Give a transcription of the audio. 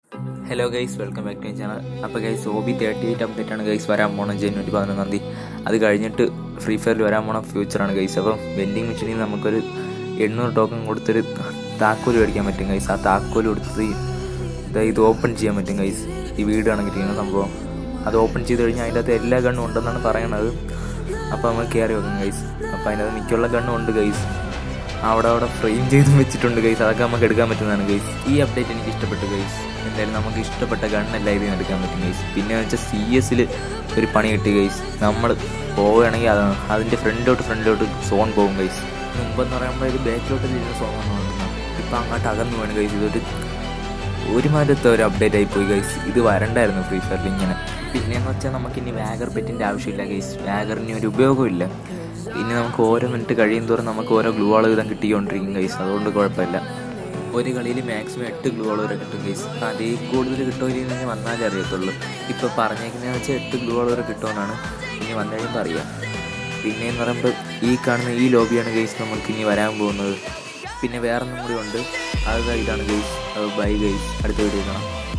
hello guys welcome back to my channel അപ്പോൾ guys O B thirty eight update ആണ് guys വരാൻ പോണം ജനുവരി പതിനൊന്നാം തീയതി അത് കഴിഞ്ഞിട്ട് ഫ്രീ ഫയറിൽ വരാൻ പോണ ഫ്യൂച്ചറാണ് ഗൈസ് അപ്പം വെൻഡിങ് മെഷീനിൽ നിന്ന് നമുക്കൊരു എണ്ണൂറ് ടോക്കൺ കൊടുത്തൊരു താക്കോല് മേടിക്കാൻ പറ്റും ഗൈസ് ആ താക്കോല് കൊടുത്ത് ഇതാ ഇത് ഓപ്പൺ ചെയ്യാൻ പറ്റും ഗൈസ് ഈ വീട് കണക്കിരിക്കുന്ന സംഭവം അത് ഓപ്പൺ ചെയ്ത് കഴിഞ്ഞാൽ അതിൻ്റെ അകത്ത് എല്ലാ ഗണ്ണും ഉണ്ടെന്നാണ് പറയണത് അപ്പോൾ നമ്മൾ കയറി വെക്കും ഗൈസ് അപ്പോൾ അതിൻ്റെ അകത്ത് മിക്കുള്ള ഗണ്ണും ഉണ്ട് ഗൈസ് അവിടെ അവിടെ ഫ്രെയിം ചെയ്തും വെച്ചിട്ടുണ്ട് ഗൈസ് അതൊക്കെ നമുക്ക് എടുക്കാൻ പറ്റുന്നതാണ് ഗൈസ് ഈ അപ്ഡേറ്റ് എനിക്ക് ഇഷ്ടപ്പെട്ടു ഗൈസ് എന്തായാലും നമുക്ക് ഇഷ്ടപ്പെട്ട ഗണ്ണെല്ലാം ഇതിൽ നിന്ന് എടുക്കാൻ പറ്റും ഗൈസ് പിന്നെ വെച്ചാൽ സി എസിൽ ഒരു പണി കിട്ടി ഗൈസ് നമ്മൾ പോവുകയാണെങ്കിൽ അത് അതിൻ്റെ ഫ്രണ്ടിലോട്ട് ഫ്രണ്ടിലോട്ട് സോൺ പോകും ഗൈസ് മുമ്പെന്ന് പറയുമ്പോൾ ഇത് ബാക്കിലോട്ട് തിരിഞ്ഞ സോൺ വന്നു ഇപ്പം അങ്ങോട്ട് അകന്നു വേണം ഗൈസ് ഇതൊരു ഒരുമാതിരത്തെ ഒരു അപ്ഡേറ്റ് ആയി പോയി ഗൈസ് ഇത് വരണ്ടായിരുന്നു ഫ്രീ ഫയറിൽ ഇങ്ങനെ പിന്നെയെന്ന് വെച്ചാൽ നമുക്ക് ഇനി വാഗർ പെറ്റിൻ്റെ ആവശ്യമില്ല ഗൈസ് വാഗറിന് ഒരു ഉപയോഗമില്ല ഇനി നമുക്ക് ഓരോ മിനിറ്റ് കഴിയും തോറും നമുക്ക് ഓരോ ഗ്ലൂ ആൾ വീതം കിട്ടിക്കൊണ്ടിരിക്കും ഗൈസ് അതുകൊണ്ട് കുഴപ്പമില്ല ഒരു കളിയിൽ മാക്സിമം എട്ട് ഗ്ലൂ ആൾ വരെ കിട്ടും ഗൈസ് അതിൽ കൂടുതൽ കിട്ടുമോ ഇനി വന്നാലേ അറിയത്തുള്ളൂ ഇപ്പോൾ പറഞ്ഞേക്കുന്നതെന്ന് വെച്ചാൽ എട്ട് ഗ്ലൂ ആൾ വരെ കിട്ടുമെന്നാണ് ഇനി വന്നു കഴിയുമ്പോൾ അറിയാം പിന്നെ എന്ന് പറയുമ്പോൾ ഈ കാണുന്ന ഈ ലോബിയാണ് ഗൈസ് നമുക്ക് ഇനി വരാൻ പോകുന്നത് പിന്നെ വേറൊന്നും കൂടി ഉണ്ട് അത് ഇതാണ് ഗൈസ് അത് ബൈ ഗൈസ് അടുത്ത വീഡിയോ കാണാം